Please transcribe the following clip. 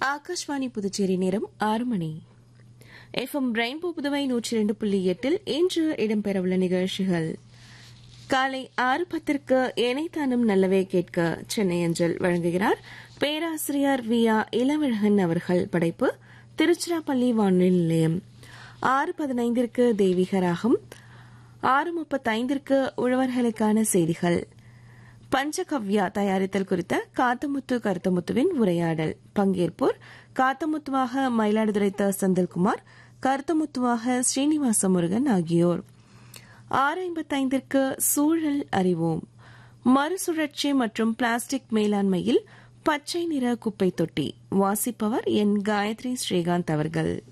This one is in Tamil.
ஆகாஷ்வாணி புதுச்சேரி நேரம் ஆறு மணி எஃப்எம் ரெயின்போ புதுவை நூற்றி ரெண்டு புள்ளி எட்டில் இன்று இடம்பெறவுள்ள நிகழ்ச்சிகள் காலை ஆறு பத்திற்கு இணைத்தானும் நல்லவே கேட்க சென்னை அஞ்சல் வழங்குகிறார் பேராசிரியர் வி ஆ இளவழகன் அவர்கள் படைப்பு திருச்சிராப்பள்ளி வானொலி நிலையம் ஆறு பதினைந்திற்கு தெய்வீக ராகம் ஆறு முப்பத்தைந்திற்கு உழவர்களுக்கான செய்திகள் பஞ்சகவ்யா தயாரித்தல் குறித்த காத்தமுத்து கருத்தமுத்துவின் உரையாடல் பங்கேற்போர் காத்தமுத்துவாக மயிலாடுதுறை த செந்தில்குமார் கருத்தமுத்துவாக ஸ்ரீனிவாச முருகன் ஆகியோர் ஆறு ஐம்பத்தைந்திற்கு சூழல் அறிவோம் மறுசுழற்சி மற்றும் பிளாஸ்டிக் மேலாண்மையில் பச்சை நிற குப்பை தொட்டி வாசிப்பவர் என் காயத்ரி ஸ்ரீகாந்த் அவர்கள்